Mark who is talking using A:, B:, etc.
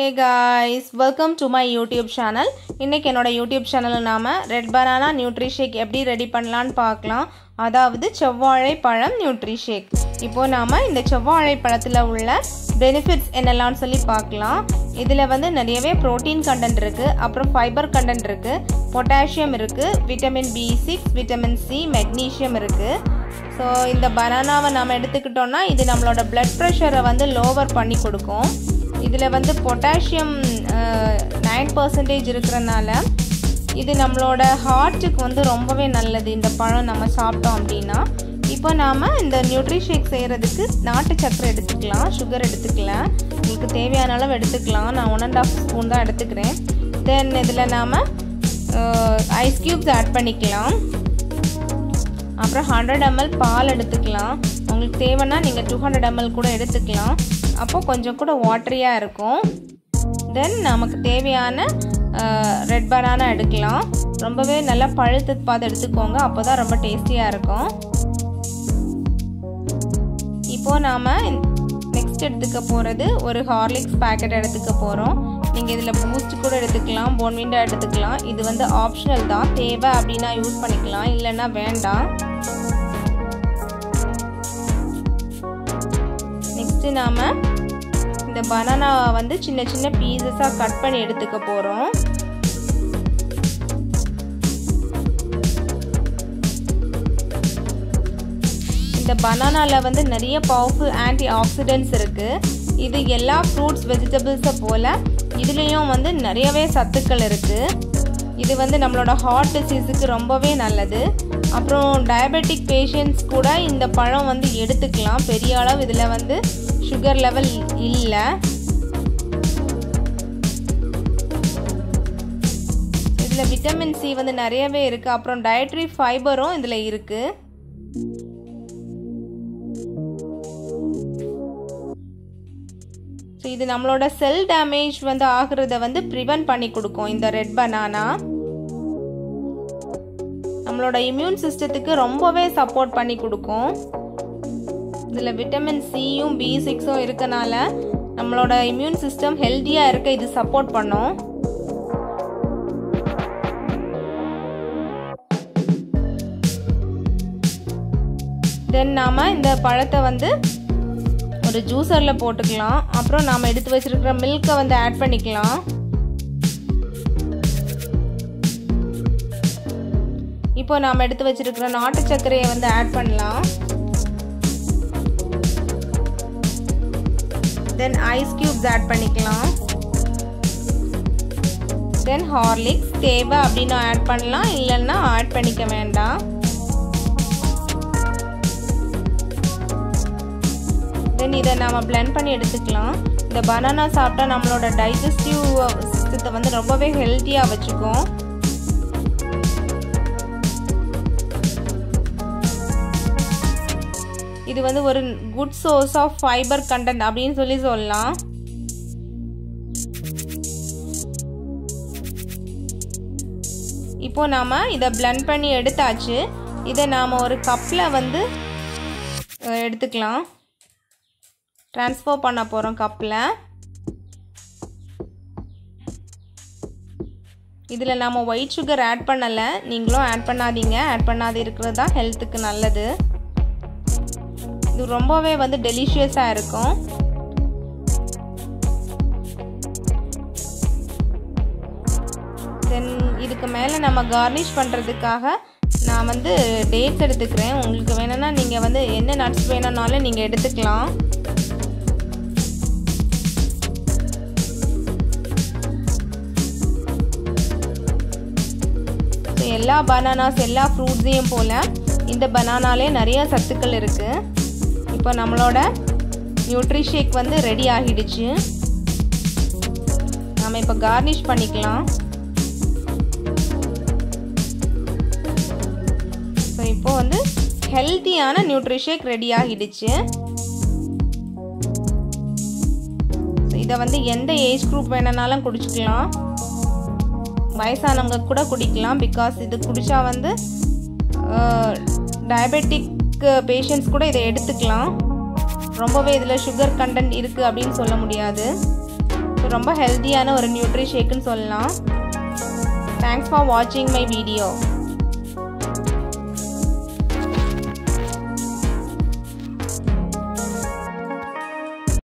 A: guys welcome to my YouTube channel இன்றைக்கி என்னோட YouTube சேனலில் நாம் ரெட் பனானா நியூட்ரி ஷேக் எப்படி ரெடி பண்ணலான்னு பார்க்கலாம் அதாவது செவ்வாழை பழம் நியூட்ரி ஷேக் இப்போது நாம் இந்த செவ்வாழை பழத்தில் உள்ள பெனிஃபிட்ஸ் என்னெல்லாம்னு சொல்லி பார்க்கலாம் இதில் வந்து நிறையவே ப்ரோட்டீன் கண்டென்ட் இருக்குது அப்புறம் ஃபைபர் கண்டென்ட் இருக்குது பொட்டாசியம் இருக்குது vitamin B six vitamin C magnesium இருக்குது ஸோ இந்த பனானாவை நம்ம எடுத்துக்கிட்டோம்னா இது நம்மளோட பிளட் ப்ரெஷரை வந்து லோவர் பண்ணி கொடுக்கும் இதில் வந்து பொட்டாசியம் நைன் பர்சன்டேஜ் இருக்கிறனால இது நம்மளோட ஹார்ட்டுக்கு வந்து ரொம்பவே நல்லது இந்த பழம் நம்ம சாப்பிட்டோம் அப்படின்னா இப்போ நாம் இந்த நியூட்ரி ஷேக் செய்கிறதுக்கு நாட்டு சக்கரை எடுத்துக்கலாம் சுகர் எடுத்துக்கலாம் உங்களுக்கு தேவையான அளவு எடுத்துக்கலாம் நான் ஒன் அண்ட் ஆஃப் ஸ்பூன் தான் எடுத்துக்கிறேன் தென் இதில் நாம் ஐஸ் க்யூப்ஸ் ஆட் பண்ணிக்கலாம் அப்புறம் ஹண்ட்ரட் எம்எல் பால் எடுத்துக்கலாம் உங்களுக்கு தேவைன்னா நீங்கள் டூ ஹண்ட்ரட் எம்எல் கூட எடுத்துக்கலாம் அப்போ கொஞ்சம் கூட வாட்டரியாக இருக்கும் தென் நமக்கு தேவையான ரெட் பனானா எடுக்கலாம் ரொம்பவே நல்லா பழுத்து பார்த்து எடுத்துக்கோங்க அப்போ தான் ரொம்ப டேஸ்டியாக இருக்கும் இப்போது நாம் நெக்ஸ்ட் எடுத்துக்க போகிறது ஒரு ஹார்லிக்ஸ் பேக்கெட் எடுத்துக்க போகிறோம் நீங்கள் இதில் பூஸ்ட் கூட எடுத்துக்கலாம் போன்விண்டா எடுத்துக்கலாம் இது வந்து ஆப்ஷனல் தான் தேவை அப்படின்னா யூஸ் பண்ணிக்கலாம் இல்லைன்னா வேண்டாம் நெக்ஸ்ட்டு நாம் இந்த பனானாவை வந்து சின்ன சின்ன பீசஸாக கட் பண்ணி எடுத்துக்க போகிறோம் இந்த பனானாவில் வந்து நிறைய பவர்ஃபுல் ஆன்டி ஆக்சிடென்ட்ஸ் இருக்குது இது எல்லா ஃப்ரூட்ஸ் வெஜிடபிள்ஸை போல் இதுலேயும் வந்து நிறையவே சத்துக்கள் இருக்குது இது வந்து நம்மளோட ஹார்ட் டிசீஸுக்கு ரொம்பவே நல்லது அப்புறம் டயபெட்டிக் பேஷண்ட்ஸ் கூட இந்த பழம் வந்து எடுத்துக்கலாம் பெரிய அளவு இதில் வந்து சுகர் லெவல் இல்லை இதில் விட்டமின் சி வந்து நிறையவே இருக்குது அப்புறம் டயட்ரி ஃபைபரும் இதில் இருக்குது ஸோ இது நம்மளோட செல் டேமேஜ் வந்து ஆகுறத வந்து ப்ரிவென்ட் பண்ணி கொடுக்கும் இந்த ரெட் பனானா நம்மளோட இம்யூன் சிஸ்டத்துக்கு ரொம்பவே சப்போர்ட் பண்ணி கொடுக்கும் இதில் விட்டமின் சியும் பி சிக்ஸும் இருக்கனால நம்மளோட இம்யூன் சிஸ்டம் ஹெல்த்தியாக இருக்க இது சப்போர்ட் பண்ணும் தென் நாம் இந்த பழத்தை வந்து ஒரு ஜூஸரில் போட்டுக்கலாம் அப்புறம் நாம் எடுத்து வச்சுருக்கிற மில்கை வந்து ஆட் பண்ணிக்கலாம் இப்போ நாம் எடுத்து வச்சுருக்கிற நாட்டு சர்க்கரையை வந்து ஆட் பண்ணலாம் தென் ஐஸ் க்யூப்ஸ் ஆட் பண்ணிக்கலாம் தென் ஹார்லிக்ஸ் தேவை அப்படின்னு ஆட் பண்ணலாம் இல்லைன்னா ஆட் பண்ணிக்க வேண்டாம் தென் இதை நாம் பிளெண்ட் பண்ணி எடுத்துக்கலாம் இந்த பனானா சாப்பிட்டா நம்மளோட டைஜஸ்டிவ் சிஸ்டத்தை வந்து ரொம்பவே ஹெல்த்தியாக வச்சுக்கும் இது வந்து ஒரு good source of fibre content அப்படின்னு சொல்லி சொல்லலாம் இப்போ நாம் இதை பிளெண்ட் பண்ணி எடுத்தாச்சு இதை நாம் ஒரு கப்பில் வந்து எடுத்துக்கலாம் ட்ரான்ஸ்ஃபர் பண்ண போகிறோம் கப்பில் இதில் நாம் ஒயிட் சுகர் ஆட் பண்ணலை நீங்களும் ஆட் பண்ணாதீங்க ஆட் பண்ணாது இருக்கிறது தான் ஹெல்த்துக்கு நல்லது இது ரொம்பவே வந்து டெலிஷியஸாக இருக்கும் தென் இதுக்கு மேலே நம்ம கார்னிஷ் பண்ணுறதுக்காக நான் வந்து டேட்ஸ் எடுத்துக்கிறேன் உங்களுக்கு வேணும்னா நீங்கள் வந்து என்ன நட்ஸ் வேணும்னாலும் நீங்கள் எடுத்துக்கலாம் ஸோ எல்லா பனானாஸ் எல்லா ஃப்ரூட்ஸையும் போல் இந்த பனானாலே நிறைய சத்துக்கள் இருக்குது இப்போ நம்மளோட நியூட்ரி ஷேக் வந்து ரெடி ஆகிடுச்சு நம்ம இப்போ கார்னிஷ் பண்ணிக்கலாம் ஸோ இப்போ வந்து ஹெல்த்தியான நியூட்ரி ஷேக் ரெடி ஆகிடுச்சு இதை வந்து எந்த ஏஜ் குரூப் வேணுனாலும் குடிச்சிக்கலாம் வயசானவங்க கூட குடிக்கலாம் பிகாஸ் இது குடித்தா வந்து டயபெட்டிக் பேஷண்ட்ஸ் கூட இதை எடுத்துக்கலாம் ரொம்பவே இதில் சுகர் கண்டென்ட் இருக்குது அப்படின்னு சொல்ல முடியாது ஸோ ரொம்ப ஹெல்த்தியான ஒரு நியூட்ரி ஷேக்குன்னு சொல்லலாம் தேங்க்ஸ் ஃபார் வாட்சிங் மை வீடியோ